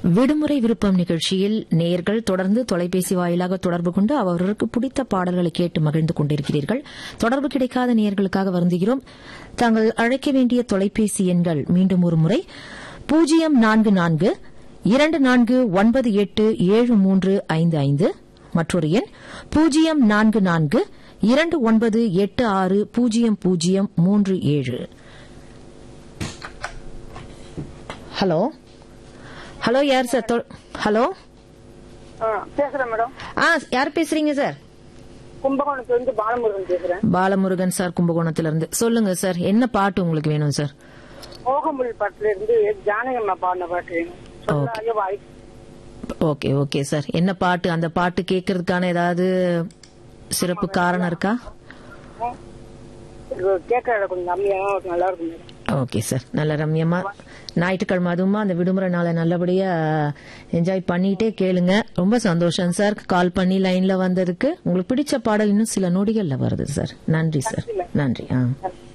விடுமுறை விருப்பம் நிகழ்ச்சியில் நேயர்கள் தொடர்ந்து தொலைபேசி வாயிலாக தொடர்பு கொண்டு அவர்களுக்கு பிடித்த பாடல்களை கேட்டு மகிழ்ந்து கொண்டிருக்கிறீர்கள் தொடர்பு கிடைக்காத நேயர்களுக்காக வருந்துகிறோம் தாங்கள் அழைக்க வேண்டிய தொலைபேசி எண்கள் மீண்டும் ஒரு முறை பூஜ்ஜியம் நான்கு நான்கு இரண்டு நான்கு ஒன்பது எட்டு ஏழு மூன்று ஐந்து ஐந்து மற்றொரு எண் பூஜ்ஜியம் நான்கு நான்கு இரண்டு ஒன்பது எட்டு ஆறு பூஜ்ஜியம் பூஜ்ஜியம் மூன்று ஏழு ஹலோ ஹலோ யார் சார் தொ- ஹலோ ஆ, பேசுறேன் மேடம் ஆ யார் பேசுறீங்க சார் கும்பகோணத்துல இருந்து பாலமுருகன் பேசுறேன் பாலமுருகன் சார் கும்பகோணத்துல இருந்து சொல்லுங்க சார் என்ன பாட்டு உங்களுக்கு வேணும் சார் மோகமுல் பாட்டுல இருந்து ஜானகம்மா பாடின பாட்டு வேணும் சொல்லாய வாய் ஓகே ஓகே சார் என்ன பாட்டு அந்த பாட்டு கேட்கறதுக்கான ஏதாவது சிறப்பு காரணம் இருக்கா கேட்கற கொஞ்சம் கம்மியாக நல்லா இருக்கும் மேடம் ஓகே சார் நல்ல ரம்யமா ஞாயிற்றுக்கிழமை அதுவுமா அந்த விடுமுறை நாளை நல்லபடியா என்ஜாய் பண்ணிட்டே கேளுங்க ரொம்ப சந்தோஷம் சார் கால் பண்ணி லைன்ல வந்ததுக்கு உங்களுக்கு பிடிச்ச பாடல் இன்னும் சில நொடிகள்ல வருது சார் நன்றி சார் நன்றி ஆ